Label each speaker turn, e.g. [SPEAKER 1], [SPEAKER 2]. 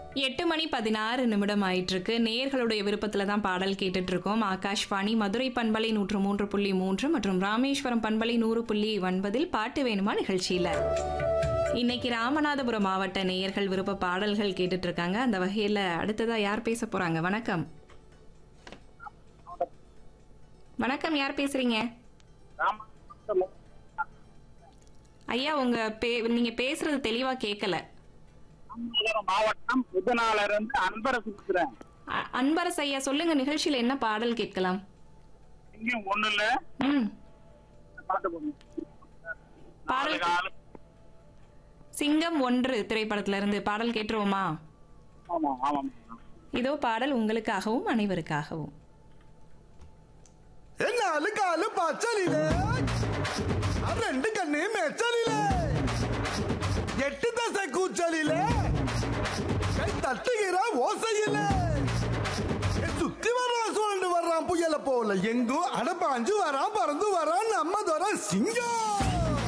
[SPEAKER 1] எட்டு மணி பதினாறு நிமிடம் ஆயிட்டு இருக்கு நேர்களுடைய விருப்பத்துல தான் பாடல் கேட்டுட்டு இருக்கோம் ஆகாஷ்வாணி மதுரை பண்பலை நூற்று மூன்று புள்ளி மூன்று மற்றும் ராமேஸ்வரம் பண்பலை நூறு புள்ளி ஒன்பதில் பாட்டு வேணுமா நிகழ்ச்சியில இன்னைக்கு ராமநாதபுரம் மாவட்ட நேயர்கள் விருப்ப பாடல்கள் கேட்டுட்டு இருக்காங்க அந்த வகையில அடுத்ததா யார் பேச போறாங்க வணக்கம் வணக்கம் யார் பேசுறீங்க ஐயா உங்க பே நீங்க பேசுறது தெளிவா கேட்கல
[SPEAKER 2] ராமநாதபுரம் மாவட்டம் புதுநாள இருந்து அன்பரசு பேசுறேன்
[SPEAKER 1] அ- அன்பரசு ஐயா சொல்லுங்க நிகழ்ச்சியில என்ன பாடல் கேட்கலாம்
[SPEAKER 2] இங்க ஒண்ணுல
[SPEAKER 1] ம்
[SPEAKER 2] பாட்டு போடணும்
[SPEAKER 1] பாடல்
[SPEAKER 2] நாலு காலம்.
[SPEAKER 1] சிங்கம் ஒன்று திரைப்படத்துல இருந்து பாடல் கேட்டுருவோமா
[SPEAKER 2] ஆமா ஆமா
[SPEAKER 1] இதோ பாடல் உங்களுக்காகவும் அனைவருக்காகவும்
[SPEAKER 3] നാല് കാല് പച്ചലില് ആ രണ്ട് കണ്ണേ മെച്ചലില് എട്ട് ദശ കൂച്ചലില് കൈ തട്ടുകിற ஓசையில சுத்தி வர்றான் சுழண்டு வர்றான் புயல போல எங்கும் அடப்பாஞ்சு வரான் பறந்து வரான் நம்ம தர சிங்கம்